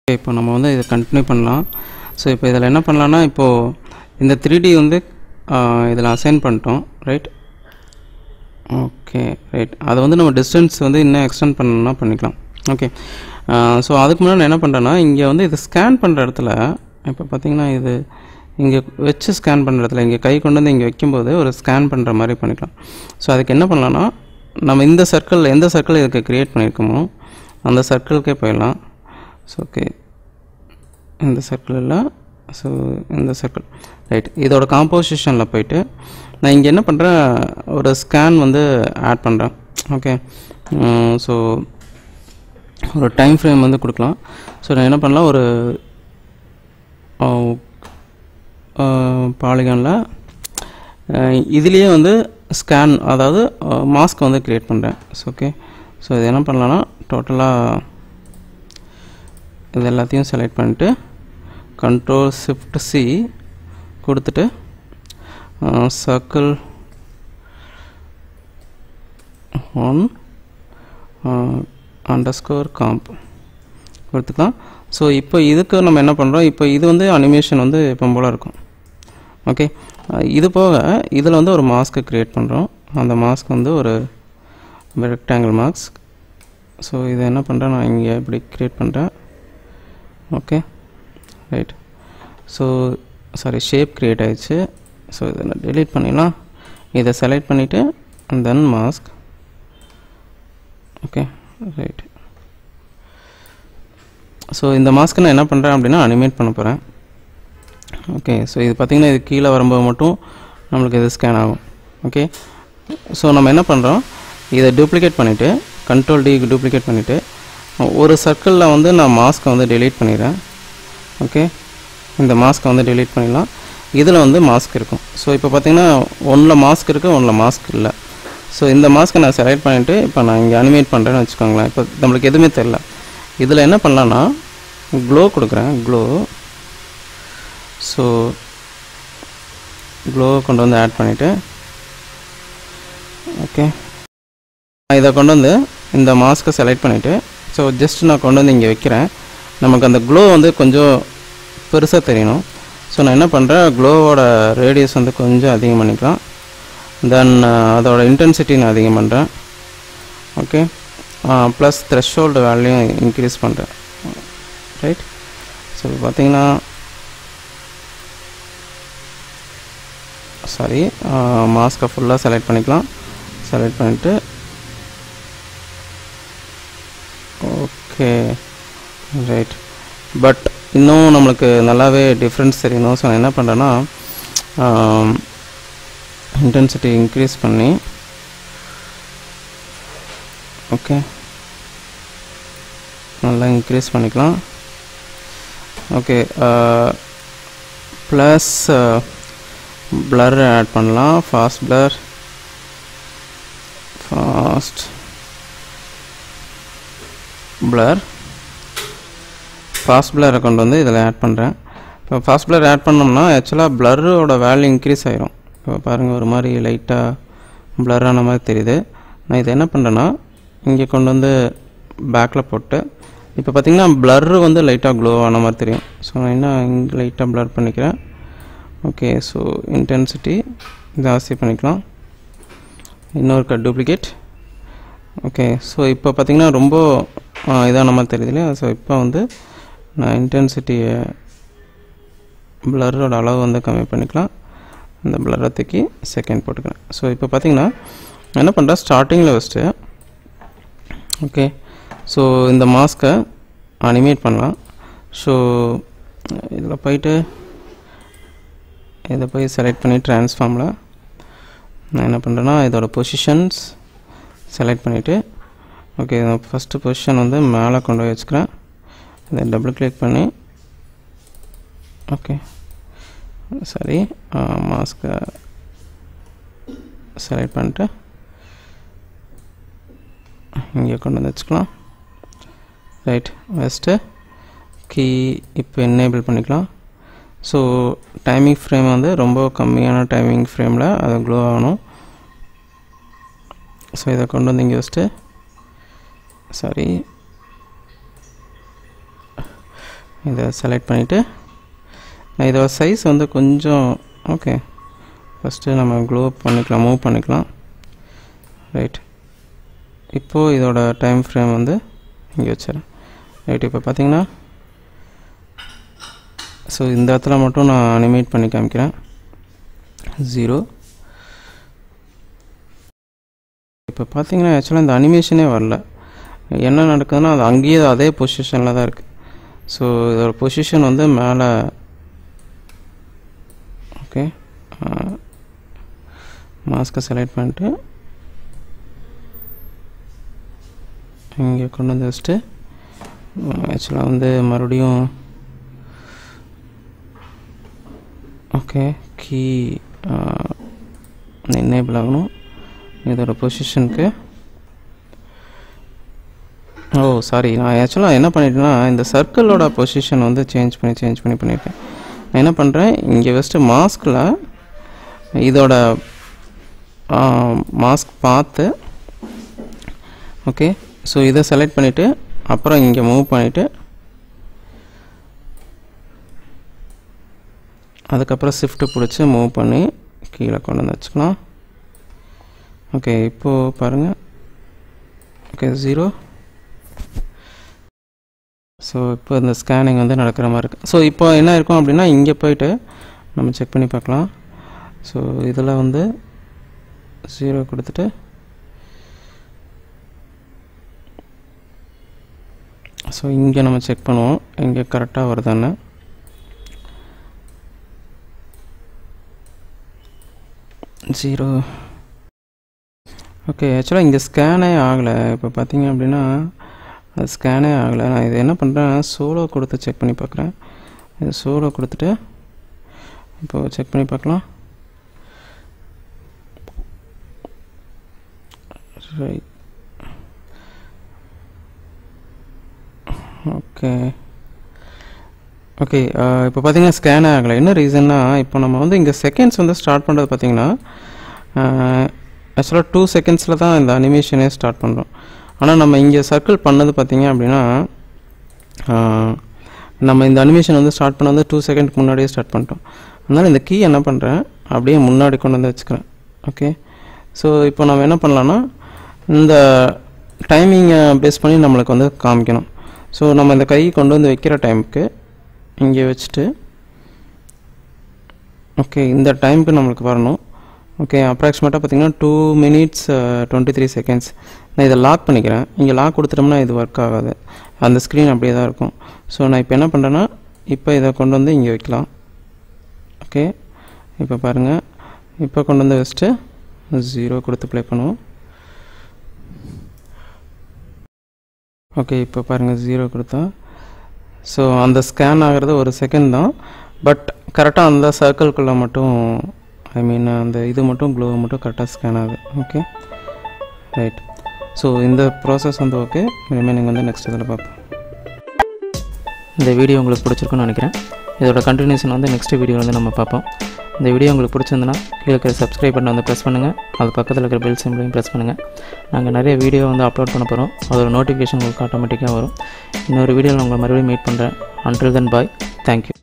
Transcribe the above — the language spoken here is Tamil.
இப்போ நம்ம வந்து இதை கண்டினியூ பண்ணலாம் ஸோ இப்போ இதில் என்ன பண்ணலான்னா இப்போது இந்த த்ரீ டி வந்து இதில் அசைன் பண்ணிட்டோம் ரைட் ஓகே ரைட் அதை வந்து நம்ம டிஸ்டன்ஸ் வந்து இன்னும் எக்ஸ்டெண்ட் பண்ணணும்னா பண்ணிக்கலாம் ஓகே ஸோ அதுக்கு முன்னாடி நான் என்ன பண்ணுறேன்னா இங்கே வந்து இது ஸ்கேன் பண்ணுற இடத்துல இப்போ பார்த்தீங்கன்னா இது இங்கே வச்சு ஸ்கேன் பண்ணுற இடத்துல இங்கே கை கொண்டு வந்து இங்கே வைக்கும்போது ஒரு ஸ்கேன் பண்ணுற மாதிரி பண்ணிக்கலாம் ஸோ அதுக்கு என்ன பண்ணலான்னா நம்ம இந்த சர்க்கிள் எந்த சர்க்கிள் இதுக்கு க்ரியேட் பண்ணியிருக்கோமோ அந்த சர்க்கிள்கே போயிடலாம் ஸோ ஓகே இந்த சர்க்கிள் இல்லை ஸோ இந்த சர்க்கிள் ரைட் இதோட காம்போசிஷனில் போயிட்டு நான் இங்கே என்ன பண்ணுறேன் ஒரு ஸ்கேன் வந்து ஆட் பண்ணுறேன் ஓகே ஸோ ஒரு டைம் ஃப்ரேம் வந்து கொடுக்கலாம் ஸோ நான் என்ன பண்ணலாம் ஒரு பாலிகானில் இதுலேயே வந்து ஸ்கேன் அதாவது மாஸ்க் வந்து க்ரியேட் பண்ணுறேன் ஸோ ஓகே ஸோ இது என்ன பண்ணலான்னா டோட்டலாக இது எல்லாத்தையும் செலக்ட் பண்ணிட்டு கண்ட்ரோல் ஷிஃப்ட் சி கொடுத்துட்டு சர்க்கிள் ஒன் அண்டர்ஸ்கோர் காம்ப் கொடுத்துக்கலாம் ஸோ இப்போ இதுக்கு நம்ம என்ன பண்ணுறோம் இப்போ இது வந்து அனிமேஷன் வந்து எப்போ போல் இருக்கும் ஓகே இது போக இதில் வந்து ஒரு மாஸ்க்கு க்ரியேட் பண்ணுறோம் அந்த மாஸ்க் வந்து ஒரு ரெக்டாங்கிள் மாஸ்க் ஸோ இதை என்ன பண்ணுறேன் நான் இங்கே இப்படி க்ரியேட் பண்ணுறேன் okay right so sorry shape create ஆயிடுச்சு ஸோ இதை நான் டெலீட் பண்ணிடலாம் இதை செலக்ட் பண்ணிவிட்டு then mask okay right so இந்த மாஸ்க்கு நான் என்ன பண்ணுறேன் அப்படின்னா அனிமேட் பண்ண போகிறேன் ஓகே ஸோ இது பார்த்திங்கன்னா இது கீழே வரும்போது மட்டும் நம்மளுக்கு இது ஸ்கேன் ஆகும் ஓகே ஸோ நம்ம என்ன பண்ணுறோம் இதை டூப்ளிகேட் பண்ணிவிட்டு கண்ட்ரோல் டி டூப்ளிகேட் பண்ணிவிட்டு ஒரு சர்க்கிளில் வந்து நான் மாஸ்க்கை வந்து டெலீட் பண்ணிடுறேன் ஓகே இந்த மாஸ்க்கை வந்து டெலீட் பண்ணிடலாம் இதில் வந்து மாஸ்க் இருக்கும் ஸோ இப்போ பார்த்தீங்கன்னா ஒன்றில் மாஸ்க் இருக்குது ஒன்றில் மாஸ்க் இல்லை ஸோ இந்த மாஸ்க்கை நான் செலக்ட் பண்ணிவிட்டு இப்போ நான் இங்கே அனிமேட் பண்ணுறேன்னு வச்சுக்கோங்களேன் இப்போ நம்மளுக்கு எதுவுமே தெரில இதில் என்ன பண்ணலான்னா க்ளோ கொடுக்குறேன் க்ளோ ஸோ க்ளோ கொண்டு வந்து ஆட் பண்ணிவிட்டு ஓகே நான் இதை கொண்டு வந்து இந்த மாஸ்க்கை செலக்ட் பண்ணிவிட்டு ஸோ ஜஸ்ட் நான் கொண்டு வந்து இங்கே வைக்கிறேன் நமக்கு அந்த க்ளோ வந்து கொஞ்சம் பெருசாக தெரியணும் ஸோ நான் என்ன பண்ணுறேன் க்ளோவோட ரேடியஸ் வந்து கொஞ்சம் அதிகம் பண்ணிக்கலாம் தென் அதோட இன்டென்சிட்டி நான் அதிகம் பண்ணுறேன் okay plus threshold value increase பண்ணுறேன் ரைட் ஸோ பார்த்தீங்கன்னா சாரி மாஸ்க்கை ஃபுல்லாக செலக்ட் பண்ணிக்கலாம் செலக்ட் பண்ணிவிட்டு ஓகே ரைட் பட் இன்னும் நம்மளுக்கு நல்லாவே டிஃப்ரென்ஸ் தெரியணும் ஸோ நான் என்ன பண்ணுறேன்னா இன்டென்சிட்டி இன்க்ரீஸ் பண்ணி ஓகே நல்லா இன்க்ரீஸ் பண்ணிக்கலாம் ஓகே ப்ளஸ் பிளர் ஆட் பண்ணலாம் fast blur fast blur fast பிளரை கொண்டு வந்து இதில் ஆட் பண்ணுறேன் இப்போ ஃபாஸ்ட் பிளர் ஆட் பண்ணோம்னா ஆக்சுவலாக பிளரோட வேல்யூ இன்க்ரீஸ் ஆகிரும் இப்போ பாருங்கள் ஒரு மாதிரி லைட்டாக பிளரான மாதிரி தெரியுது நான் இதை என்ன பண்ணுறேன்னா இங்கே கொண்டு வந்து பேக்கில் போட்டு இப்போ பார்த்திங்கன்னா ப்ளர் வந்து லைட்டாக க்ளோ ஆன மாதிரி தெரியும் ஸோ நான் என்ன இங்கே லைட்டாக ப்ளர் பண்ணிக்கிறேன் ஓகே ஸோ இன்டென்சிட்டி ஜாஸ்தி பண்ணிக்கலாம் இன்னொரு கட் டூப்ளிகேட் ஓகே ஸோ இப்போ பார்த்திங்கன்னா ரொம்ப இதான மாதிரி தெரியுது இல்லையா ஸோ இப்போ வந்து நான் இன்டென்சிட்டியை ப்ளரோட அளவு வந்து கம்மி பண்ணிக்கலாம் இந்த ப்ளரை தூக்கி செகண்ட் போட்டுக்கிறேன் ஸோ இப்போ பார்த்திங்கன்னா என்ன பண்ணுறேன் ஸ்டார்டிங்கில் ஃபஸ்ட்டு ஓகே ஸோ இந்த மாஸ்க்கை அனிமேட் பண்ணலாம் ஸோ இதில் போயிட்டு இதை போய் செலக்ட் பண்ணி ட்ரான்ஸ்ஃபார்மில் நான் என்ன பண்ணுறேன்னா இதோட பொசிஷன்ஸ் செலக்ட் பண்ணிவிட்டு ஓகே ஃபஸ்ட்டு பொசிஷன் வந்து மேலே கொண்டு போய் வச்சுக்கிறேன் இதை டபுள் கிளிக் பண்ணி ஓகே சரி மாஸ்க்கை செலக்ட் பண்ணிட்டு இங்கே கொண்டு வந்து வச்சுக்கலாம் ரைட் ஃபஸ்ட்டு கீ இப்போ என்னேபிள் பண்ணிக்கலாம் ஸோ டைமிங் ஃப்ரேம் வந்து ரொம்ப கம்மியான டைமிங் ஃப்ரேமில் அது க்ளோ ஆகணும் ஸோ இதை கொண்டு வந்து இங்கே வச்சுட்டு சாரி இதை செலக்ட் பண்ணிவிட்டு நான் இதோட சைஸ் வந்து கொஞ்சம் ஓகே ஃபஸ்ட்டு நம்ம க்ளோ பண்ணிக்கலாம் மூவ் பண்ணிக்கலாம் ரைட் இப்போது இதோட டைம் ஃப்ரேம் வந்து இங்கே வச்சிடறேன் ரைட் இப்போ பார்த்தீங்கன்னா ஸோ இந்த இடத்துல மட்டும் நான் அனிமேட் பண்ணி காமிக்கிறேன் ஜீரோ இப்போ பார்த்தீங்கன்னா ஆக்சுவலாக இந்த அனிமேஷனே வரல என்ன நடக்குதுன்னா அது அங்கேயே அதே பொசிஷனில் தான் இருக்குது ஸோ இதோட பொசிஷன் வந்து மேலே ஓகே மாஸ்க்கை செலக்ட் பண்ணிட்டு இங்கே கொண்டு வந்து வச்சுட்டு ஆக்சுவலாக வந்து மறுபடியும் ஓகே கீ என்னேபிள் ஆகணும் இதோட பொசிஷனுக்கு ஓ சாரி நான் ஆக்சுவலாக என்ன பண்ணிட்டேன்னா இந்த சர்க்கிளோட பொசிஷன் வந்து சேஞ்ச் பண்ணி சேஞ்ச் பண்ணி பண்ணியிருக்கேன் நான் என்ன பண்ணுறேன் இங்கே ஃபஸ்ட்டு மாஸ்கில் இதோட மாஸ்க் பார்த்து ஓகே ஸோ இதை செலக்ட் பண்ணிவிட்டு அப்புறம் இங்கே மூவ் பண்ணிவிட்டு அதுக்கப்புறம் ஷிஃப்ட்டு பிடிச்சி மூவ் பண்ணி கீழே கொண்டு வந்து வச்சுக்கலாம் ஓகே இப்போது பாருங்கள் ஓகே ஜீரோ ஸோ இப்போ இந்த ஸ்கேனிங் வந்து நடக்கிற மாதிரி இருக்குது ஸோ இப்போ என்ன இருக்கும் அப்படின்னா இங்கே போயிட்டு நம்ம செக் பண்ணி பார்க்கலாம் ஸோ இதில் வந்து ஜீரோ கொடுத்துட்டு ஸோ இங்கே நம்ம செக் பண்ணுவோம் இங்கே கரெக்டாக வருதான்னு ஜீரோ ஓகே ஆக்சுவலாக இங்கே ஸ்கேனே ஆகலை இப்போ பார்த்தீங்க அப்படின்னா அது ஸ்கேனே ஆகலை நான் இது என்ன பண்ணுறேன் சோலோ கொடுத்து செக் பண்ணி பார்க்குறேன் இது சோலோ கொடுத்துட்டு இப்போது செக் பண்ணி பார்க்கலாம் ரைட் ஓகே ஓகே இப்போ பார்த்தீங்கன்னா ஸ்கேனே ஆகலை என்ன ரீசன்னா இப்போ நம்ம வந்து இங்கே செகண்ட்ஸ் வந்து ஸ்டார்ட் பண்ணுறது பார்த்தீங்கன்னா ஆக்சுவலாக டூ செகண்ட்ஸில் தான் இந்த அனிமேஷனே ஸ்டார்ட் பண்ணுறோம் ஆனால் நம்ம இங்கே சர்க்கிள் பண்ணது பார்த்தீங்க அப்படின்னா நம்ம இந்த அனிமேஷன் வந்து ஸ்டார்ட் பண்ண வந்து டூ செகண்ட்க்கு முன்னாடியே ஸ்டார்ட் பண்ணிட்டோம் அதனால் இந்த கீ என்ன பண்ணுறேன் அப்படியே முன்னாடி கொண்டு வந்து வச்சுக்கிறேன் ஓகே ஸோ இப்போ நம்ம என்ன பண்ணலான்னா இந்த டைமிங்கை பேஸ் பண்ணி நம்மளுக்கு வந்து காமிக்கணும் ஸோ நம்ம இந்த கை கொண்டு வந்து வைக்கிற டைமுக்கு இங்கே வச்சுட்டு ஓகே இந்த டைமுக்கு நம்மளுக்கு வரணும் ஓகே அப்ராக்சிமேட்டாக பார்த்தீங்கன்னா two minutes twenty three seconds நான் இதை லாக் பண்ணிக்கிறேன் இங்கே லாக் கொடுத்துட்டோம்னா இது ஒர்க் ஆகாது அந்த ஸ்க்ரீன் அப்படியே தான் இருக்கும் ஸோ நான் இப்போ என்ன பண்ணுறேன்னா இப்போ இதை கொண்டு வந்து இங்கே வைக்கலாம் ஓகே இப்போ பாருங்கள் இப்போ கொண்டு வந்து வச்சுட்டு ஜீரோ கொடுத்து ப்ளே பண்ணுவோம் ஓகே இப்போ பாருங்கள் ஜீரோ கொடுத்தா ஸோ அந்த ஸ்கேன் ஆகிறது ஒரு செகண்ட் தான் பட் கரெக்டாக அந்த சர்க்கிள்குள்ளே மட்டும் ஐ மீன் அந்த இது மட்டும் க்ளோ மட்டும் கரெக்டாக ஸ்கேன் ஆகுது ஓகே ரைட் ஸோ இந்த ப்ராசஸ் வந்து ஓகே ரிமைனிங் வந்து நெக்ஸ்ட் இதில் பார்ப்போம் இந்த வீடியோ உங்களுக்கு பிடிச்சிருக்குன்னு நினைக்கிறேன் இதோட கண்டினியூஷன் வந்து நெக்ஸ்ட் வீடியோ வந்து நம்ம பார்ப்போம் இந்த வீடியோ உங்களுக்கு பிடிச்சிருந்துன்னா கீழே இருக்கிற சப்ஸ்கிரைப் பட்டன் வந்து ப்ரெஸ் பண்ணுங்கள் அது பக்கத்தில் இருக்கிற பெல் சிம்பிளையும் ப்ரெஸ் பண்ணுங்கள் நாங்கள் நிறைய வீடியோ வந்து அப்லோட் பண்ண போகிறோம் அதோட நோட்டிஃபிகேஷன் உங்களுக்கு ஆட்டோமேட்டிக்காக வரும் இன்னொரு வீடியோவில் உங்களை மறுபடியும் மீட் பண்ணுறேன் அன்டில் தென் பாய் தேங்க்யூ